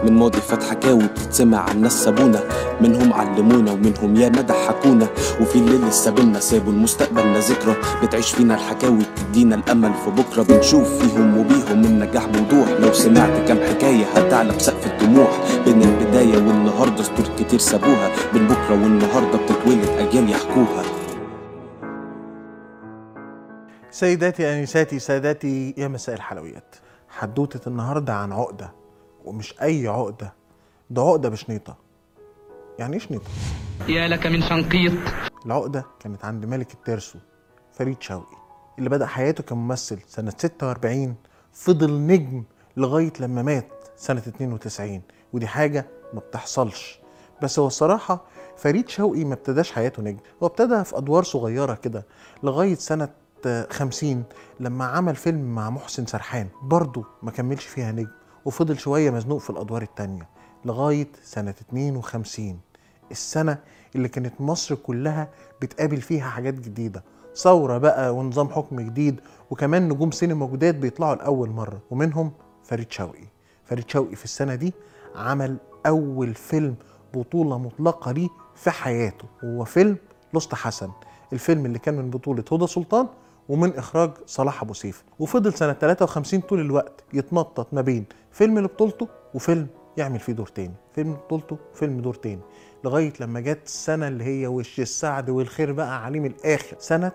من ماضي فات حكاوي بتتسمع عن ناس سابونا منهم علمونا ومنهم ياما ضحكونا وفي اللي لسه بينا سابوا المستقبلنا ذكرى بتعيش فينا الحكاوي بتدينا الامل في بكره بنشوف فيهم وبيهم النجاح بوضوح لو سمعت كام حكايه هتعلى بسقف الطموح بين البدايه والنهارده سطور كتير سابوها بين بكره والنهارده بتتولد اجيال يحكوها سيداتي انساتي ساداتي يا مساء الحلويات حدوته النهارده عن عقده ومش اي عقده ده عقده بشنيطه يعني ايه شنيطه يا لك من شنقيط العقده كانت عند ملك الترسو فريد شوقي اللي بدا حياته كممثل سنه 46 فضل نجم لغايه لما مات سنه 92 ودي حاجه ما بتحصلش بس هو الصراحه فريد شوقي ما ابتداش حياته نجم هو ابتدى في ادوار صغيره كده لغايه سنه 50 لما عمل فيلم مع محسن سرحان برضه ما كملش فيها نجم وفضل شويه مزنوق في الادوار التانية لغايه سنه 52 السنه اللي كانت مصر كلها بتقابل فيها حاجات جديده ثوره بقى ونظام حكم جديد وكمان نجوم سينما جداد بيطلعوا لاول مره ومنهم فريد شوقي فريد شوقي في السنه دي عمل اول فيلم بطوله مطلقه ليه في حياته وهو فيلم لست حسن الفيلم اللي كان من بطوله هدى سلطان ومن اخراج صلاح ابو سيف وفضل سنه 53 طول الوقت يتنطط ما بين فيلم لبطولته وفيلم يعمل فيه دور تاني فيلم بطولته وفيلم دور تاني لغايه لما جت السنه اللي هي وش السعد والخير بقى عليه من الاخر سنه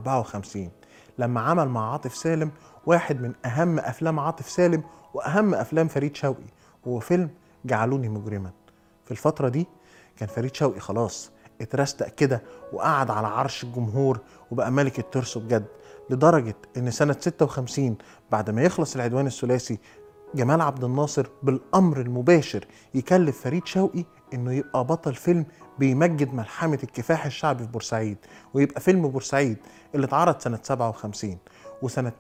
54 لما عمل مع عاطف سالم واحد من اهم افلام عاطف سالم واهم افلام فريد شوقي وهو فيلم جعلوني مجرما في الفتره دي كان فريد شوقي خلاص اترستق كده وقعد على عرش الجمهور وبقى ملك الترس بجد لدرجة إن سنة 56 بعد ما يخلص العدوان الثلاثي جمال عبد الناصر بالأمر المباشر يكلف فريد شوقي إنه يبقى بطل فيلم بيمجد ملحمة الكفاح الشعبي في بورسعيد ويبقى فيلم بورسعيد اللي اتعرض سنة 57 وسنة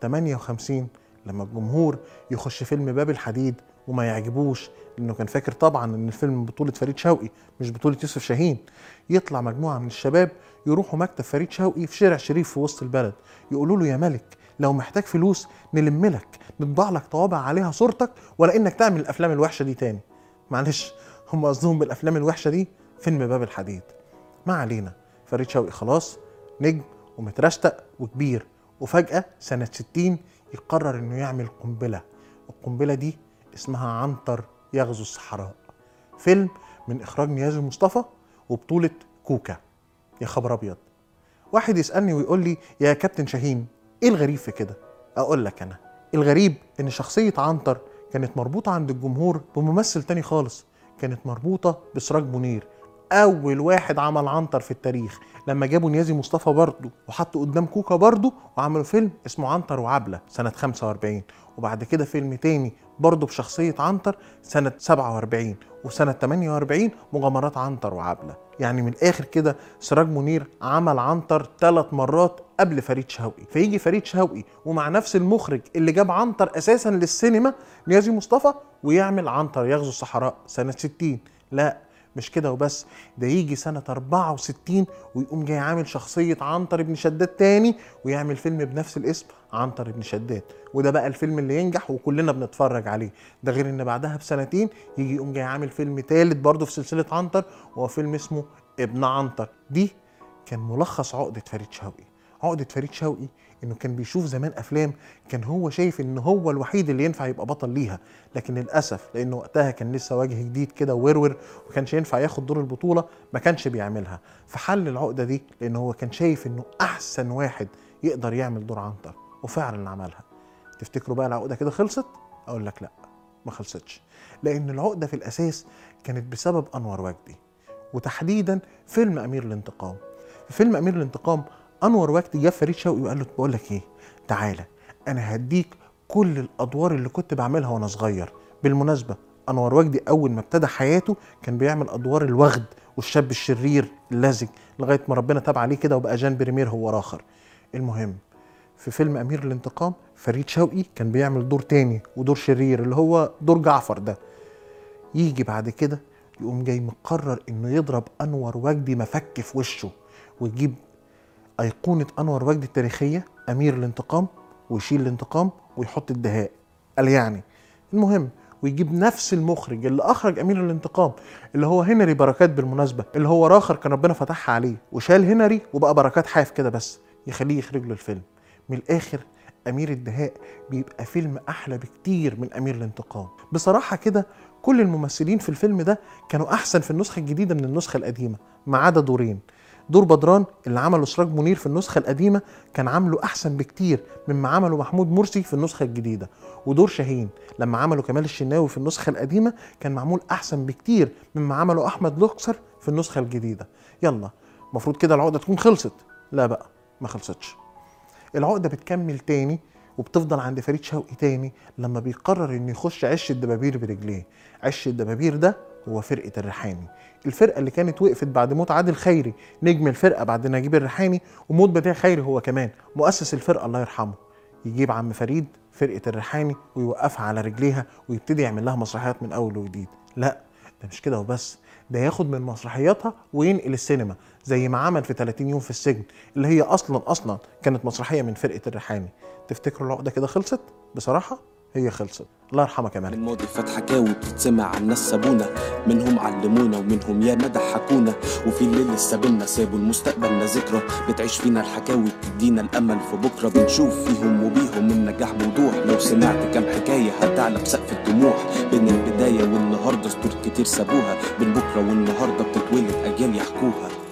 58 لما الجمهور يخش فيلم باب الحديد وما يعجبوش لانه كان فاكر طبعا ان الفيلم بطولة فريد شوقي مش بطولة يوسف شاهين يطلع مجموعة من الشباب يروحوا مكتب فريد شوقي في شارع شريف في وسط البلد يقولوا له يا ملك لو محتاج فلوس نلم لك نطبع لك طوابع عليها صورتك ولا انك تعمل الافلام الوحشة دي تاني معلش هم قصدهم بالافلام الوحشة دي فيلم باب الحديد ما علينا فريد شوقي خلاص نجم ومترشتق وكبير وفجأة سنة 60 يقرر انه يعمل قنبلة القنبلة دي اسمها عنتر يغزو الصحراء فيلم من اخراج نيازي مصطفى وبطولة كوكا يا خبر ابيض واحد يسالني ويقول لي يا كابتن شاهين ايه الغريب في كده اقول لك انا الغريب ان شخصية عنتر كانت مربوطة عند الجمهور بممثل تاني خالص كانت مربوطة بسراج منير اول واحد عمل عنتر في التاريخ لما جابوا نيازي مصطفى برضه وحطوا قدام كوكا برضه وعملوا فيلم اسمه عنتر وعبلة سنة 45 وبعد كده فيلم تاني برضه بشخصية عنتر سنة 47 وسنة 48 مغامرات عنتر وعبلة يعني من الآخر كده سراج منير عمل عنتر ثلاث مرات قبل فريد شوقي فيجي فريد شوقي ومع نفس المخرج اللي جاب عنتر أساسا للسينما نيازي مصطفى ويعمل عنتر يغزو الصحراء سنة 60 لا مش كده وبس ده يجي سنة 64 ويقوم جاي عامل شخصية عنتر بن شداد تاني ويعمل فيلم بنفس الاسم عنتر بن شداد وده بقى الفيلم اللي ينجح وكلنا بنتفرج عليه ده غير ان بعدها بسنتين يجي يقوم جاي عامل فيلم تالت برضه في سلسلة عنتر وهو فيلم اسمه ابن عنتر دي كان ملخص عقدة فريد شوقي عقدة فريد شوقي انه كان بيشوف زمان افلام كان هو شايف ان هو الوحيد اللي ينفع يبقى بطل ليها لكن للاسف لانه وقتها كان لسه وجه جديد كده وورور وما كانش ينفع ياخد دور البطوله ما كانش بيعملها فحل العقده دي لان هو كان شايف انه احسن واحد يقدر يعمل دور عنتر وفعلا عملها تفتكروا بقى العقده كده خلصت اقول لك لا ما خلصتش لان العقده في الاساس كانت بسبب انور وجدي وتحديدا فيلم امير الانتقام في فيلم امير الانتقام انور وجدي جاب فريد شوقي وقال له بقول لك ايه تعالى انا هديك كل الادوار اللي كنت بعملها وانا صغير بالمناسبه انور وجدي اول ما ابتدى حياته كان بيعمل ادوار الوغد والشاب الشرير اللزج لغايه ما ربنا تاب عليه كده وبقى جان بريمير هو راخر المهم في فيلم امير الانتقام فريد شوقي كان بيعمل دور تاني ودور شرير اللي هو دور جعفر ده يجي بعد كده يقوم جاي مقرر انه يضرب انور وجدي مفك في وشه ويجيب أيقونة أنور وجدي التاريخية أمير الانتقام ويشيل الانتقام ويحط الدهاء قال يعني المهم ويجيب نفس المخرج اللي اخرج امير الانتقام اللي هو هنري بركات بالمناسبه اللي هو راخر كان ربنا فتحها عليه وشال هنري وبقى بركات حاف كده بس يخليه يخرج له الفيلم من الاخر امير الدهاء بيبقى فيلم احلى بكتير من امير الانتقام بصراحه كده كل الممثلين في الفيلم ده كانوا احسن في النسخه الجديده من النسخه القديمه ما عدا دورين دور بدران اللي عمله سراج منير في النسخه القديمه كان عامله احسن بكتير مما عمله محمود مرسي في النسخه الجديده ودور شاهين لما عمله كمال الشناوي في النسخه القديمه كان معمول احسن بكتير مما عمله احمد لوكسر في النسخه الجديده يلا المفروض كده العقده تكون خلصت لا بقى ما خلصتش العقده بتكمل تاني وبتفضل عند فريد شوقي تاني لما بيقرر انه يخش عش الدبابير برجليه عش الدبابير ده هو فرقه الريحاني الفرقه اللي كانت وقفت بعد موت عادل خيري نجم الفرقه بعد نجيب الريحاني وموت بديع خيري هو كمان مؤسس الفرقه الله يرحمه يجيب عم فريد فرقه الريحاني ويوقفها على رجليها ويبتدي يعمل لها مسرحيات من اول وجديد لا ده مش كده وبس ده ياخد من مسرحياتها وينقل السينما زي ما عمل في 30 يوم في السجن اللي هي اصلا اصلا كانت مسرحيه من فرقه الريحاني تفتكروا العقده كده خلصت بصراحه هي خلصت الله يرحمك يا مالك الماضي فات حكاوي بتتسمع عن ناس سابونا منهم علمونا ومنهم ياما ضحكونا وفي اللي لسه بينا سابوا المستقبلنا ذكرى بتعيش فينا الحكاوي بتدينا الامل في بكره بنشوف فيهم وبيهم النجاح بوضوح لو سمعت كام حكايه هتعلى بسقف الطموح بين البدايه والنهارده سطور كتير سابوها بين بكره والنهارده بتتولد اجيال يحكوها